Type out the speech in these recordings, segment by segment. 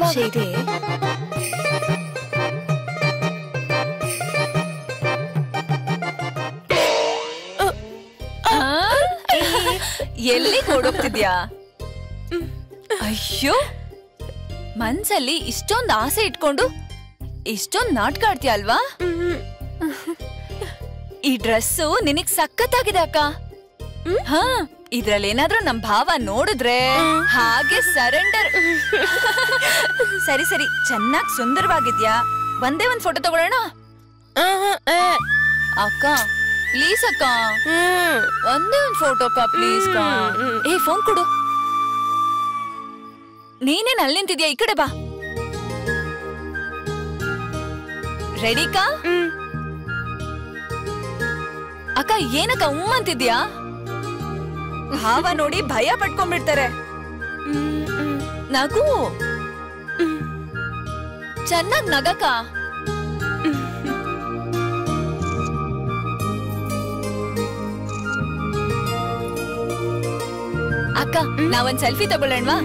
ನಿಮಿಷ ಇದೆ ಆ? ಎಲ್ಲಿ ನೋಡೋಗ್ತಿದ್ಯಾ ಅಯ್ಯೋ ಮನ್ಸಲ್ಲಿ ಇಷ್ಟೊಂದ್ ಆಸೆ ಇಟ್ಕೊಂಡು ಇಷ್ಟೊಂದ್ ನಾಟಕ ಆಡ್ತೀಯ ಅಲ್ವಾ ಈ ಡ್ರೆಸ್ಸು ನಿನಗ್ ಸಖತ್ತಾಗಿದೆ ಅಕ್ಕ ಹಾ ಇದ್ರಲ್ಲಿ ಏನಾದ್ರೂ ನಮ್ ಭಾವ ನೋಡಿದ್ರೆ ಹಾಗೆ ಸರೆಂಡರ್ ಸರಿ ಸರಿ ಚೆನ್ನಾಗ್ ಸುಂದರವಾಗಿದ್ಯಾ ಒಂದೇ ಒಂದ್ ಫೋಟೋ ತಗೊಳ್ಳೋಣ ಅಕ್ಕ ಪ್ಲೀಸ್ ಅಕ್ಕ ಒಂದೇ ಒಂದ್ ಫೋಟೋ ಅಕ್ಕ ಪ್ಲೀಸ್ ಕಾ ಏ ಫೋನ್ ಕೊಡು ನೀನೇನ್ ಅಲ್ಲಿ ನಿಂತಿದ್ಯಾ ಈ ಕಡೆ ಬಾ ರೆಡಿ ಕಾ ಅಕ್ಕ ಏನಕ್ಕ ಉಮ್ಮ ಅಂತಿದ್ಯಾ ಭಾವ ನೋಡಿ ಭಯ ಪಟ್ಕೊಂಡ್ಬಿಡ್ತಾರೆ ನಗು ಚೆನ್ನಾಗ್ ನಗಕ್ಕ ಅಕ್ಕ ನಾವೊಂದ್ ಸೆಲ್ಫಿ ತಗೊಳ್ಳೋಣವಾ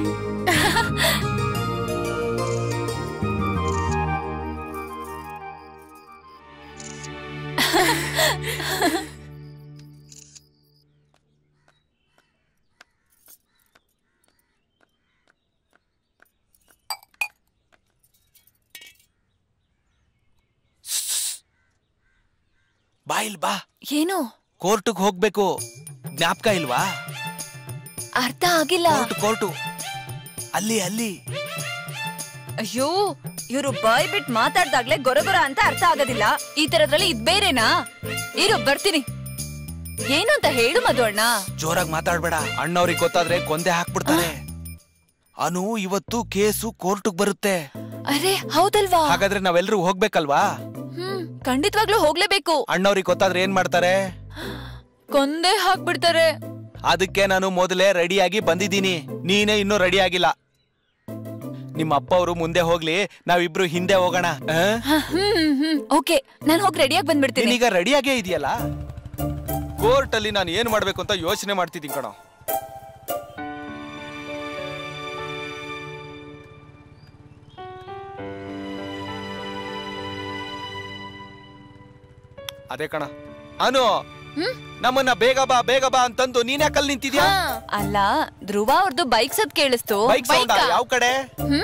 ಬಾ ಇಲ್ ಬಾ ಏನು ಕೋರ್ಟ್ಗ್ ಹೋಗ್ಬೇಕು ಜ್ಞಾಪಕ ಇಲ್ವಾ ಅರ್ಥ ಆಗಿಲ್ಲ ಕೋರ್ಟ್ ಕೋರ್ಟು ಅಲ್ಲಿ ಅಲ್ಲಿ ಅಯ್ಯೋ ಇವರು ಬಾಯ್ ಬಿಟ್ ಮಾತಾಡ್ದಾಗ್ಲೇ ಗೊರಗೊರ ಅಂತ ಅರ್ಥ ಆಗೋದಿಲ್ಲ ಈ ತರದ್ರಲ್ಲಿ ಇದ್ ಬೇರೆನಾ ಇರು ಬರ್ತೀನಿ ಏನು ಅಂತ ಹೇಳು ಮಧು ಅಣ್ಣ ಜೋರಾಗಿ ಮಾತಾಡ್ಬೇಡ ಅಣ್ಣವ್ರಿಗೆ ಗೊತ್ತಾದ್ರೆ ಕೊಂದೆ ಹಾಕ್ಬಿಡ್ತಾರೆ ಅನು ಇವತ್ತು ಕೇಸು ಕೋರ್ಟ್ಗ್ ಬರುತ್ತೆ ಅರೆ ಹೌದಲ್ವಾ ಹಾಗಾದ್ರೆ ನಾವೆಲ್ಲರೂ ಹೋಗ್ಬೇಕಲ್ವಾ ಹ್ಮ್ ಖಂಡಿತವಾಗ್ಲೂ ಹೋಗ್ಲೇಬೇಕು ಅಣ್ಣವ್ರಿಗೆ ಗೊತ್ತಾದ್ರೆ ಏನ್ ಮಾಡ್ತಾರೆ ಕೊಂದೇ ಹಾಕ್ಬಿಡ್ತಾರೆ ಅದಕ್ಕೆ ನಾನು ಮೊದಲೇ ರೆಡಿಯಾಗಿ ಬಂದಿದ್ದೀನಿ ನೀನೇ ಇನ್ನೂ ರೆಡಿ ಆಗಿಲ್ಲ ನಿಮ್ಮ ಅಪ್ಪ ಅವರು ಮುಂದೆ ಹೋಗ್ಲಿ ನಾವಿಬ್ರು ಹಿಂದೆ ಹೋಗೋಣ ಆ? ಹ, ಹ್ಮ್ ಹ್ಮ್, ಹ್ಮ್ ಓಕೆ ನಾನು ಹೋಗಿ ರೆಡಿಯಾಗಿ ಬಂದ್ಬಿಡ್ತೀನಿ ನೀನೀಗ ರೆಡಿಯಾಗೇ ಇದೆಯಲ್ಲ ಕೋರ್ಟ್ ಅಲ್ಲಿ ನಾನು ಏನ್ ಮಾಡ್ಬೇಕು ಅಂತ ಯೋಚನೆ ಮಾಡ್ತಿದ್ದೀನಿ ಕಣೋ ಅದೇ ಕಣ ಅನು ನಮ್ಮನ್ನ ಬೇಗ ಬಾ ಬೇಗ ಬಾ ಅಂತಂದು ನೀನ್ ಯಾಕಲ್ಲಿ ನಿಂತಿದ್ಯಾ ಅಲ್ಲ ಧ್ರುವ ಅವ್ರದ್ದು ಬೈಕ್ ಸದ್ ಕೇಳಿಸ್ತು ಬೈಕ್ ಸೌಂಡ್ ಬೈಕಾ? ಯಾವ ಕಡೆ ಹ್ಮ್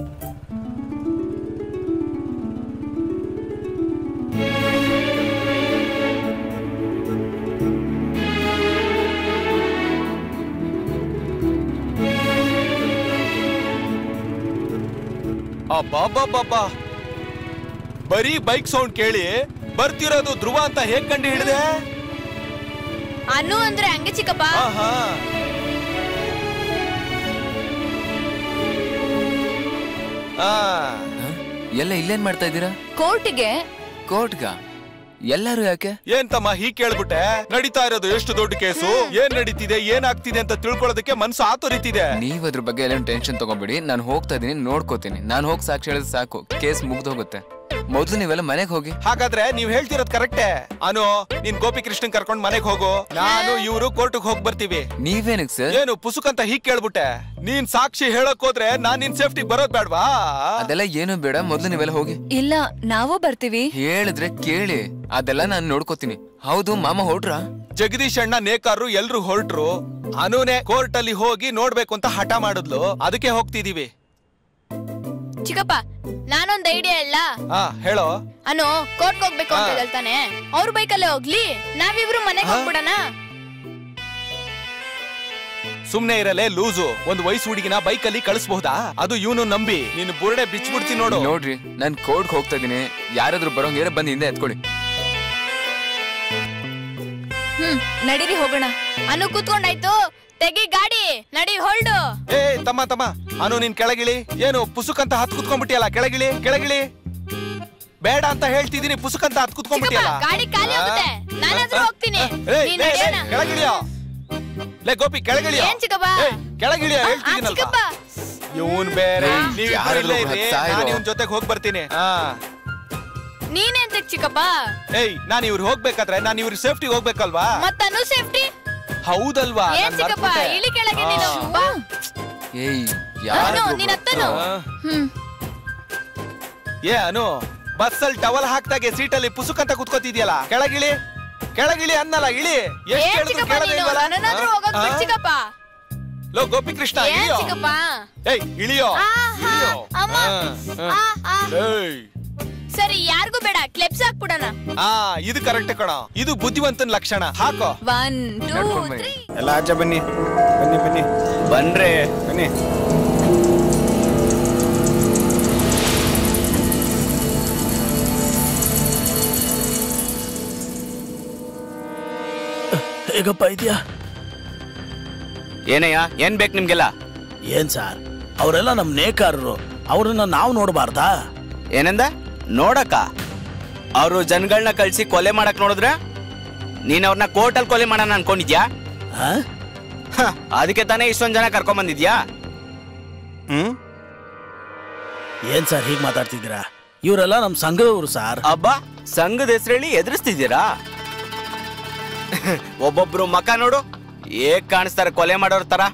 ಅಬ್ಬಬ್ಬಬ್ಬಬ್ಬಾ ಬರೀ ಬೈಕ್ ಸೌಂಡ್ ಕೇಳಿ ಬರ್ತಿರೋದು ಧ್ರುವ ಅಂತ ಹೇಗ್ ಕಂಡು ಹಿಡಿದೆ ಅನು ಅಂದ್ರೆ ಹಂಗೆ ಚಿಕ್ಕಪ್ಪ ಆಹಾ ಆ ಎಲ್ಲ ಇಲ್ಲೇನ್ ಮಾಡ್ತಾ ಇದ್ದೀರಾ ಕೋರ್ಟಿಗೆ ಕೋರ್ಟ್ಗ ಎಲ್ಲರೂ ಯಾಕೆ ಏನ್ ತಮ್ಮ ಹೀಗ್ ಕೇಳ್ಬಿಟ್ಟೆ ನಡೀತಾ ಇರೋದು ಎಷ್ಟು ದೊಡ್ಡ ಕೇಸು ಏನ್ ನಡೀತಿದೆ ಏನಾಗ್ತಿದೆ ಅಂತ ತಿಳ್ಕೊಳ್ಳೋದಕ್ಕೆ ಮನ್ಸು ಆತುರಿತಿದೆ ನೀವ್ ಅದ್ರ ಬಗ್ಗೆ ಎಲ್ಲ ಟೆನ್ಷನ್ ತಗೊಂಬಿಡಿ ನಾನು ಹೋಗ್ತಾ ಇದೀನಿ ನೋಡ್ಕೋತೀನಿ ನಾನು ಹೋಗಿ ಸಾಕ್ಷಿ ಹೇಳಿದ್ರೆ ಸಾಕು ಕೇಸ್ ಮುಗ್ದೋಗುತ್ತೆ ಮೊದ್ಲು ನೀವೆಲ್ಲ ಮನೆಗೆ ಹೋಗಿ ಹಾಗಾದ್ರೆ ನೀವ್ ಹೇಳ್ತಿರೋದ್ ಕರೆಕ್ಟೇ ಅನು ನೀನ್ ಗೋಪಿ ಕೃಷ್ಣನ್ ಕರ್ಕೊಂಡ್ ಮನೆಗ್ ಹೋಗು ನಾನು ಇವ್ರು ಕೋರ್ಟ್ಗೆ ಹೋಗ್ ಬರ್ತೀವಿ ನೀವೇನಕ್ ಸರ್ ಏನು ಪುಸುಕ್ ಅಂತ ಹೀಗ್ ಕೇಳ್ಬಿಟ್ಟೆ ನೀನ್ ಸಾಕ್ಷಿ ಹೇಳಕ್ ಹೋದ್ರೆ ನಾನ್ ನಿನ್ ಸೇಫ್ಟಿ ಬರೋದ್ ಬೇಡ್ವಾ ಅದೆಲ್ಲ ಏನು ಬೇಡ ಮೊದ್ಲು ನೀವೆಲ್ಲ ಹೋಗಿ ಇಲ್ಲ ನಾವು ಬರ್ತೀವಿ ಹೇಳಿದ್ರೆ ಕೇಳಿ ಅದೆಲ್ಲ ನಾನು ನೋಡ್ಕೋತೀನಿ ಹೌದು ಮಾಮ ಹೊರಟ್ರಾ ಜಗದೀಶ್ ಅಣ್ಣ ನೇಕಾರರು ಎಲ್ರು ಹೊರಟ್ರು ಅನುನೇ ಕೋರ್ಟ್ ಅಲ್ಲಿ ಹೋಗಿ ನೋಡ್ಬೇಕು ಅಂತ ಹಠ ಮಾಡಿದ್ಲು ಅದಕ್ಕೆ ಹೋಗ್ತಿದೀವಿ ಚಿಕ್ಕಪ್ಪ ನಾನೊಂದ್ ಐಡಿಯಾ ಹೇಳ ಹಾ ಹೇಳೋ ಅನು ಕೋರ್ಟ್ ಹೋಗ್ಬೇಕು ಅಂತ ಹೇಳ್ತಾನೆ ಅವ್ರ ಬೈಕಲ್ಲೇ ಹೋಗ್ಲಿ ನಾವಿಬ್ರು ಮನೆಗೆ ಹೋಗ್ಬಿಡಣ ಸುಮ್ನೆ ಇರಲೇ ಲೂಸು ಒಂದ್ ವಯಸ್ಸು ಹುಡುಗಿನ ಬೈಕ್ ಅಲ್ಲಿ ಕಳಿಸಬಹುದಾ ಅದು ಇವನು ನಂಬಿ ನೀನು ಬುರುಡೆ ಬಿಚ್ಬಿಡ್ತೀನಿ ನೋಡು ನೋಡ್ರಿ ನಾನ್ ಕೋರ್ಟ್ ಹೋಗ್ತಾ ಇದೀನಿ ಯಾರಾದ್ರೂ ಬರೋಂಗಿದ್ರೆ ಬಂದ್ ಹಿಂದೆ ಎತ್ಕೊಳ್ಳಿ ಹ್ಮ್ ನಡೀರಿ ಹೋಗೋಣ ಅನು ಕೂತ್ಕೊಂಡಾಯ್ತು ತೆಗಿ ಗಾಡಿ ನಡಿ ಹೊಲ್ಡು ಏ ತಮ್ಮ ತಮ್ಮ ಅನು ನೀನ್ ಕೆಳಗಿಳಿ ಏನು ಪುಸುಕ್ ಅಂತ ಹತ್ ಕುತ್ಕೊಂಡ್ಬಿಟ್ಟಿಯಲ್ಲ ಕೆಳಗಿಳಿ ಕೆಳಗಿಳಿ ಬೇಡ ಅಂತ ಹೇಳ್ತಿದೀನಿ ಪುಸುಕ್ ಅಂತ ಹತ್ ಚಿಕ್ಕಪ್ಪ ಕುತ್ಕೊಂಡ್ಬಿಟ್ಟಿಯಲ್ಲ ಗಾಡಿ ಖಾಲಿ ಹೋಗುತ್ತೆ ನಾನಾದ್ರೂ ಹೋಗ್ತೀನಿ ಏಯ್, ನೀನ್ ಲೇ, ಲೇ, ನಡೆಯೋಣ ಕೆಳಗಿಳಿಯೋ ಲೇ ಗೋಪಿ ಕೆಳಗಿಳಿಯೋ ಏನ್ ಚಿಕ್ಕಪ್ಪ? ಏಯ್, ಕೆಳಗಿಳಿಯೋ ಆ, ಆ, ಹೇಳ್ತಿದ್ದೀನಲ್ವಾ ಚಿಕ್ಕಪ್ಪ ಇವನ್ ಬೇರೆ ಏಯ್, ನೀವ್ ಯಾರಾದ್ರೂ ಇಲ್ಲೇ ಇರಿ ಸಾಯ್ರೋ. ನಾನು ಇವನ್ ಜೊತೆಗೆ ಹೋಗ್ ಬರ್ತೀನಿ ಹಾ ನೀನೆಂತ ಚಿಕ್ಕಪ್ಪ ಏಯ್ ನಾನ್ ಇವ್ರು ಹೋಗ್ಬೇಕಾದ್ರೆ ನಾನ್ ಇವ್ರ ಸೇಫ್ಟಿ ಹೋಗ್ಬೇಕಲ್ವಾ ಮತ್ತ ಅನು ಸೇಫ್ಟಿ ಹೌದಲ್ವಾ ಏನ್ ನಾನ್ ಚಿಕ್ಕಪ್ಪ ಮರ್ತ್ಬಿಟ್ಟೆ. ಇಳಿ ಕೆಳಗೆ ನೀನು ಆ. ಬಾ ಏಯ್ ಅನು ಯಾರು ನೀನ್ ಹತ್ತ ಕಣೋ ಹ್ಮ್ ಏ ಅನು ಬಸ್ಸಲ್ಲಿ ಟವಲ್ ಹಾಕ್ದಾಗೆ ಸೀಟಲ್ಲಿ ಪುಸುಕಂತ ಕುತ್ಕೋತಿದ್ಯಲ್ಲ ಕೆಳಗಿಳಿ ಕೆಳಗಿಳಿ ಅನ್ನಲ್ಲ ಇಳಿ ಎಷ್ಟ್ ಏನ್ ಹೇಳಿದ್ರು ಚಿಕ್ಕಪ್ಪ ಕೇಳೋದೇ ನೀನು ಇಲ್ವಲ್ಲ? ನನ್ನನ್ನಾದ್ರೂ ಹೋಗಕ್ ಬಿಡ್ ಆ? ಚಿಕ್ಕಪ್ಪ ಲೋ ಗೋಪಿ ಕೃಷ್ಣ ಏನ್ ಇಳಿಯೋ ಚಿಕ್ಕಪ್ಪ ಏಯ್ ಇಳಿಯೋ ಆ, ಆ, ಇಳಿಯೋ ಅಮ್ಮ. ಆ, ಆ, ಆ. ಆ. ಏಯ್ ಸರಿ ಯಾರಿಗೂ ಬೇಡ ಕ್ಲೆಪ್ಸ್ ಹಾಕ್ಬಿಡಣ ಆ ಇದು ಕರೆಕ್ಟ್ ಕಣ ಇದು ಬುದ್ಧಿವಂತನ ಲಕ್ಷಣ ಹಾಕೋ ಒನ್ ಟೂ ನಡ್ಕೊಂಡ್ ಬನ್ನಿ. ತ್ರೀ ಎಲ್ಲ ಆಚೆ ಬನ್ನಿ ಬನ್ನಿ ಬನ್ನಿ ಬನ್ರಿ ಬನ್ನಿ ಹೇಗಪ್ಪ ಇದೆಯಾ ಏನಯ್ಯ ಏನ್ ಬೇಕು ನಿಮ್ಗೆಲ್ಲ ಏನ್ ಸರ್ ಅವರೆಲ್ಲ ನಮ್ ನೇಕಾರರು ಅವ್ರನ್ನ ನಾವು ನೋಡಬಾರ್ದಾ ಏನಂದ ನೋಡಕ್ಕ ಅವರು ಜನಗಳನ್ನ ಕಳ್ಸಿ ಕೊಲೆ ಮಾಡಕ್ ನೋಡಿದ್ರೆ ನೀನ್ ಅವ್ರನ್ನ ಕೋರ್ಟಲ್ ಕೊಲೆ ಮಾಡೋಣ ಅನ್ಕೊಂಡಿದ್ಯಾ ಹ, ಅದಕ್ಕೆ ತಾನೇ ಇಷ್ಟೊಂದ್ ಜನ ಕರ್ಕೊಂಡ್ ಬಂದಿದ್ಯಾ ಹ್ಮ್ ಏನ್ ಸರ್ ಹೀಗ್ ಮಾತಾಡ್ತಿದ್ದೀರಾ ಇವರೆಲ್ಲ ನಮ್ ಸಂಘದವರು ಸರ್ ಅಬ್ಬಾ ಸಂಘದ ಹೆಸರೇಳಿ ಎದುರಿಸ್ತಿದ್ದೀರಾ ಒಬ್ಬೊಬ್ರು ಮಕ ನೋಡು ಹೇಗ್ ಕಾಣಿಸ್ತಾರೆ ಕೊಲೆ ಮಾಡೋರ್ ತರ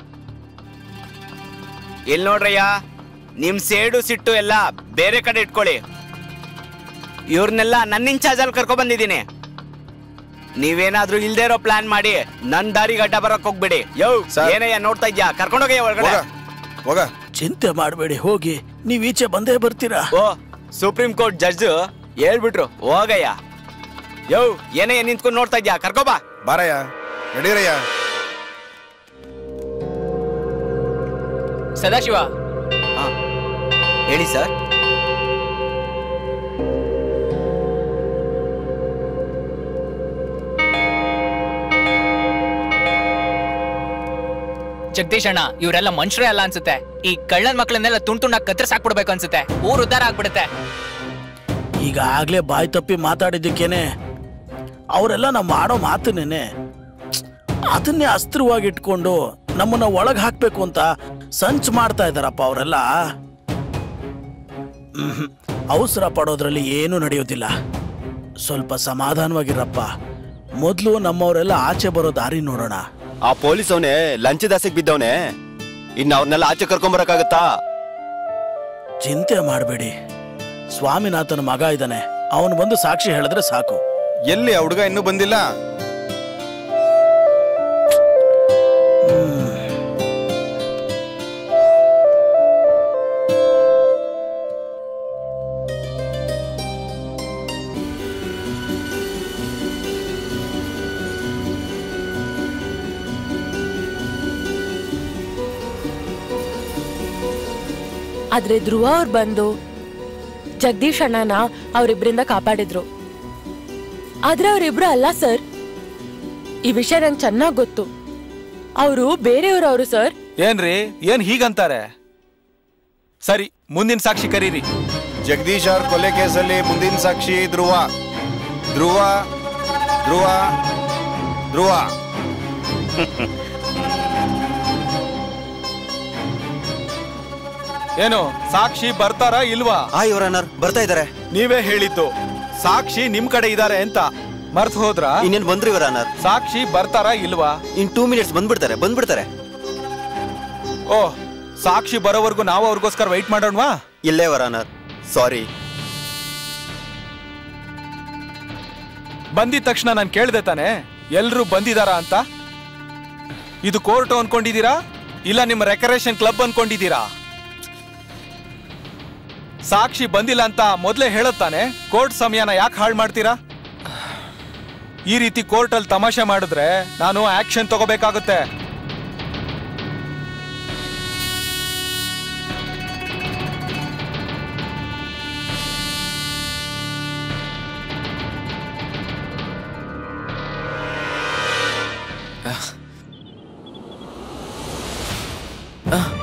ಇಲ್ ನೋಡ್ರಯ್ಯ ನಿಮ್ ಸೇಡು ಸಿಟ್ಟು ಎಲ್ಲ ಬೇರೆ ಕಡೆ ಇಟ್ಕೊಳ್ಳಿ ಇವ್ರನ್ನೆಲ್ಲ ನನ್ನ ಇನ್ಚಾರ್ಜ್ ಅಲ್ಲಿ ಕರ್ಕೊಂಡ್ ಬಂದಿದ್ದೀನಿ ನೀವೇನಾದ್ರೂ ಇಲ್ದೇ ಇರೋ ಪ್ಲಾನ್ ಮಾಡಿ ನನ್ ದಾರಿಗೆ ಅಡ್ಡ ಬರಕ್ ಹೋಗ್ಬಿಡಿ ಯೋ ಸರ್. ಏನಯ್ಯ ನೋಡ್ತಾ ಇದ್ಯಾ ಕರ್ಕೊಂಡೋಗಯ್ಯ ಒಳಗಡೆ ಹೋಗ ಹೋಗ ಚಿಂತೆ ಮಾಡಬೇಡಿ ಹೋಗಿ ನೀವ್ ಈಚೆ ಬಂದೇ ಬರ್ತೀರಾ ಓ ಸುಪ್ರೀಂ ಕೋರ್ಟ್ ಜಡ್ಜ್ ಹೇಳ್ಬಿಟ್ರು ಹೋಗಯ್ಯ ಯೋ ಏನಯ್ಯ ನಿಂತ್ಕೊಂಡು ನೋಡ್ತಾ ಇದ್ಯಾ ಕರ್ಕೋಬಾ ಬಾರಯ್ಯ ನಡೀರಯ್ಯ ಸದಾಶಿವ ಹೇಳಿ ಸರ್ ಜಗದೀಶ್ ಅಣ್ಣ ಇವರೆಲ್ಲ ಮನುಷ್ಯರೇ ಅಲ್ಲ ಅನ್ಸುತ್ತೆ ಈ ಕಳ್ಳನ್ ಮಕ್ಳನ್ನೆಲ್ಲ ತುಂಡ್ ತುಂಡಾಗಿ ಕತ್ತರಿಸ್ ಹಾಕ್ಬಿಡ್ಬೇಕು ಅನ್ಸುತ್ತೆ ಊರ್ ಉದ್ಧಾರ ಆಗ್ಬಿಡುತ್ತೆ ಈಗ ಆಗ್ಲೇ ಬಾಯಿ ತಪ್ಪಿ ಮಾತಾಡಿದ್ದಕ್ಕೇನೆ ಅವರೆಲ್ಲ ನಮ್ಮ ಆಡೋ ಮಾತನ್ನೇನೆ ಅದನ್ನೇ ಅಸ್ತ್ರವಾಗಿ ಇಟ್ಕೊಂಡು ನಮ್ಮನ್ನ ಒಳಗ್ ಹಾಕ್ಬೇಕು ಅಂತ ಸಂಚ್ ಮಾಡ್ತಾ ಇದಾರಪ್ಪ ಅವರೆಲ್ಲ ಅವಸರ ಪಡೋದ್ರಲ್ಲಿ ಏನೂ ನಡೆಯೋದಿಲ್ಲ ಸ್ವಲ್ಪ ಸಮಾಧಾನವಾಗಿರಪ್ಪ ಮೊದಲು ನಮ್ಮವರೆಲ್ಲ ಆಚೆ ಬರೋ ದಾರಿ ನೋಡೋಣ ಆ ಪೊಲೀಸ್ ಅವನೇ ಲಂಚದಾಸಿಗೆ ಬಿದ್ದವನೆ ಇನ್ನು ಅವ್ರನ್ನೆಲ್ಲ ಆಚೆ ಕರ್ಕೊಂಬರಕ್ಕಾಗತ್ತಾ ಚಿಂತೆ ಮಾಡಬೇಡಿ ಸ್ವಾಮಿನಾಥನ ಮಗ ಇದ್ದಾನೆ ಅವನು ಬಂದು ಸಾಕ್ಷಿ ಹೇಳಿದ್ರೆ ಸಾಕು ಎಲ್ಲಿ ಆ ಹುಡುಗ ಇನ್ನೂ ಬಂದಿಲ್ಲ ಆದ್ರೆ ಧ್ರುವ ಅವ್ರು ಬಂದು ಜಗದೀಶ್ ಅಣ್ಣನ ಅವರಿಬ್ರಿಂದ ಕಾಪಾಡಿದ್ರು ಆದ್ರೆ ಅವರಿಬ್ರು ಅಲ್ಲ ಸರ್ ಈ ವಿಷಯ ನಂಗೆ ಚೆನ್ನಾಗ್ ಗೊತ್ತು ಅವರು ಬೇರೆಯವ್ರವ್ರು ಸರ್ ಏನ್ರಿ ಏನ್ ಹೀಗಂತಾರೆ ಸರಿ ಮುಂದಿನ ಸಾಕ್ಷಿ ಕರೀರಿ ಜಗದೀಶ್ ಅವ್ರ ಕೊಲೆ ಕೇಸಲ್ಲಿ ಮುಂದಿನ ಸಾಕ್ಷಿ ಧ್ರುವ ಧ್ರುವ ಧ್ರುವ ಧ್ರುವ ಏನು ಸಾಕ್ಷಿ ಬರ್ತಾರಾ ಇಲ್ವಾ ಆ ಇವರನ್ನರ್ ಬರ್ತಾ ಇದಾರೆ ನೀವೇ ಹೇಳಿದ್ದು ಸಾಕ್ಷಿ ನಿಮ್ ಕಡೆ ಇದಾರೆ ಅಂತ ಮರ್ತ್ ಹೋದ್ರಾ ಇನ್ನೇನ್ ಬಂದ್ರು ಇವರನ್ನರ್ ಸಾಕ್ಷಿ ಬರ್ತಾರಾ ಇಲ್ವಾ ಇನ್ ಟೂ ಮಿನಿಟ್ಸ್ ಬಂದ್ಬಿಡ್ತಾರೆ ಬಂದ್ಬಿಡ್ತಾರೆ ಓ ಸಾಕ್ಷಿ ಬರೋವರೆಗೂ ನಾವು ಅವ್ರಿಗೋಸ್ಕರ ವೈಟ್ ಮಾಡೋಣವಾ ಇಲ್ಲೇ ವರನರ್ ಸಾರಿ ಬಂದಿದ ತಕ್ಷಣ ನಾನು ಕೇಳ್ದೆ ತಾನೆ ಎಲ್ರು ಬಂದಿದಾರಾ ಅಂತ ಇದು ಕೋರ್ಟ್ ಅನ್ಕೊಂಡಿದೀರಾ ಇಲ್ಲ ನಿಮ್ಮ ರೆಕರೇಷನ್ ಕ್ಲಬ್ ಅನ್ಕೊಂಡಿದೀರಾ ಸಾಕ್ಷಿ ಬಂದಿಲ್ಲ ಅಂತ ಮೊದಲೇ ಹೇಳುತ್ತಾನೆ ಕೋರ್ಟ್ ಸಮಯನ ಯಾಕೆ ಹಾಳು ಮಾಡ್ತೀರಾ ಈ ರೀತಿ ಕೋರ್ಟ್ ಅಲ್ಲಿ ತಮಾಷೆ ಮಾಡಿದ್ರೆ ನಾನು ಆಕ್ಷನ್ ತಗೋಬೇಕಾಗುತ್ತೆ ಆ